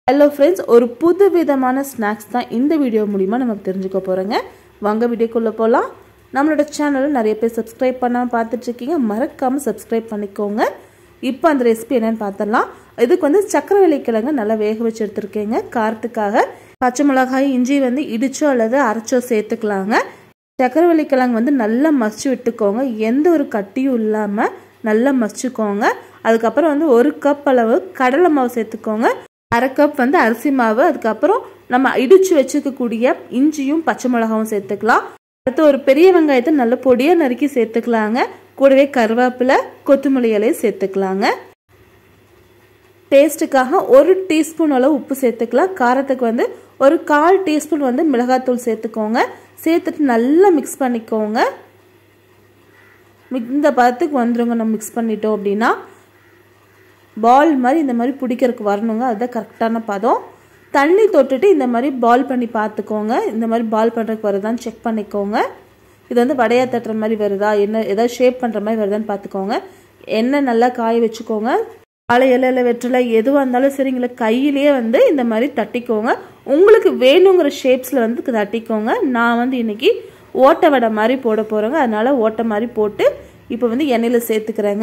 hello friends ஒரு புது விதமான ஸ்நாக்ஸ் தான் இந்த வீடியோ மூலிமா நம்ம தெரிஞ்சுக்க போகிறோங்க வாங்க வீடியோக்குள்ளே போகலாம் நம்மளோட சேனலில் நிறைய பேர் சப்ஸ்கிரைப் பண்ணாமல் பார்த்துட்ருக்கீங்க மறக்காமல் சப்ஸ்கிரைப் பண்ணிக்கோங்க இப்போ அந்த ரெசிபி என்னென்னு பார்த்துடலாம் இதுக்கு வந்து சக்கரவள்ளி கிழங்கு நல்லா வேக வச்சு எடுத்துருக்கேங்க காரத்துக்காக பச்சை மிளகாய் இஞ்சி வந்து இடிச்சோ அல்லது அரைச்சோ சேர்த்துக்கலாங்க சக்கரவள்ளி கிழங்கு வந்து நல்லா மசிச்சு விட்டுக்கோங்க எந்த ஒரு கட்டியும் இல்லாமல் நல்லா மசிச்சுக்கோங்க அதுக்கப்புறம் வந்து ஒரு கப் அளவு கடலை மாவு சேர்த்துக்கோங்க அரை கப் வந்து அரிசி மாவு அதுக்கப்புறம் நம்ம இடிச்சு வச்சுக்கக்கூடிய இஞ்சியும் பச்சை மிளகாவும் சேர்த்துக்கலாம் அடுத்து ஒரு பெரிய வெங்காயத்தை நல்ல பொடியாக நறுக்கி சேர்த்துக்கலாங்க கூடவே கருவேப்பிலை கொத்தமல்லி இலையும் சேர்த்துக்கலாங்க டேஸ்ட்டுக்காக ஒரு டீஸ்பூன் அளவு உப்பு சேர்த்துக்கலாம் காரத்துக்கு வந்து ஒரு கால் டீஸ்பூன் வந்து மிளகாத்தூள் சேர்த்துக்கோங்க சேர்த்துட்டு நல்லா மிக்ஸ் பண்ணிக்கோங்க இந்த பதத்துக்கு வந்துருங்க நம்ம மிக்ஸ் பண்ணிட்டோம் அப்படின்னா பால் மாதிரி இந்த மாதிரி பிடிக்கிறதுக்கு வரணுங்க அதுதான் கரெக்டான பதம் தண்ணி தொட்டுட்டு இந்த மாதிரி பால் பண்ணி பார்த்துக்கோங்க இந்த மாதிரி பால் பண்ணுறதுக்கு வருதான்னு செக் பண்ணிக்கோங்க இது வந்து வடையா தட்டுற மாதிரி வருதா என்ன ஏதாவது ஷேப் பண்ணுற மாதிரி வருதான்னு பார்த்துக்கோங்க எண்ணெய் நல்லா காய வச்சுக்கோங்க வாழை இலையில வெற்றலை எதுவாக இருந்தாலும் சரிங்களா கையிலேயே வந்து இந்த மாதிரி தட்டிக்கோங்க உங்களுக்கு வேணுங்கிற ஷேப்ஸில் வந்து தட்டிக்கோங்க நான் வந்து இன்னைக்கு ஓட்டை வடை மாதிரி போட போகிறேங்க அதனால ஓட்டை மாதிரி போட்டு இப்போ வந்து எண்ணெயில் சேர்த்துக்கிறேங்க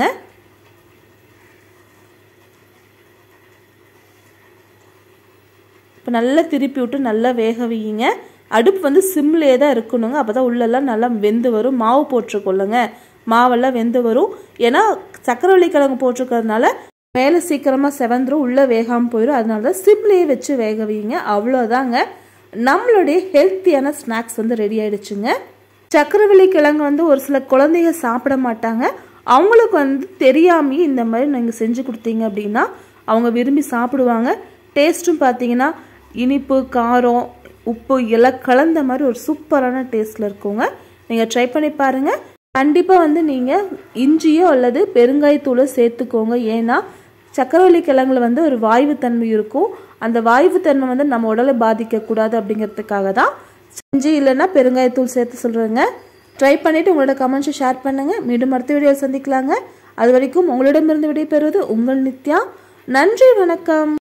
இப்போ நல்லா திருப்பி விட்டு நல்லா வேக வையுங்க அடுப்பு வந்து சிம்லேயே தான் இருக்கணுங்க அப்போ தான் உள்ளெல்லாம் நல்லா வெந்து வரும் மாவு போட்டிருக்கொள்ளுங்க மாவெல்லாம் வெந்து வரும் ஏன்னா சக்கரவள்ளி கிழங்கு போட்டிருக்கிறதுனால மேலே சீக்கிரமாக செவந்துரும் உள்ளே வேகாமல் போயிடும் அதனால தான் சிம்லேயே வச்சு வேக வையுங்க அவ்வளோதாங்க நம்மளுடைய ஹெல்த்தியான ஸ்நாக்ஸ் வந்து ரெடி ஆயிடுச்சுங்க சக்கரவள்ளி கிழங்கு வந்து ஒரு சில குழந்தைங்க சாப்பிட மாட்டாங்க அவங்களுக்கு வந்து தெரியாமையே இந்த மாதிரி நீங்கள் செஞ்சு கொடுத்தீங்க அப்படின்னா அவங்க விரும்பி சாப்பிடுவாங்க டேஸ்ட்டும் பார்த்தீங்கன்னா இனிப்பு காரம் உப்பு எல்லாம் கலந்த மாதிரி ஒரு சூப்பரான டேஸ்ட்டில் இருக்குங்க நீங்கள் ட்ரை பண்ணி பாருங்கள் கண்டிப்பாக வந்து நீங்கள் இஞ்சியோ அல்லது பெருங்காயத்தூளோ சேர்த்துக்கோங்க ஏன்னா சக்கரவள்ளி கிழங்குல வந்து ஒரு வாய்வுத்தன்மை இருக்கும் அந்த வாய்வுத்தன்மை வந்து நம்ம உடலை பாதிக்கக்கூடாது அப்படிங்கிறதுக்காக தான் இஞ்சி இல்லைன்னா பெருங்காயத்தூள் சேர்த்து சொல்கிறேங்க ட்ரை பண்ணிவிட்டு உங்களோட கமெண்ட்ஸை ஷேர் பண்ணுங்கள் மீண்டும் அடுத்த வீடியோவில் சந்திக்கலாங்க அது வரைக்கும் உங்களிடமிருந்து விடைபெறுவது உங்கள் நித்யா நன்றி வணக்கம்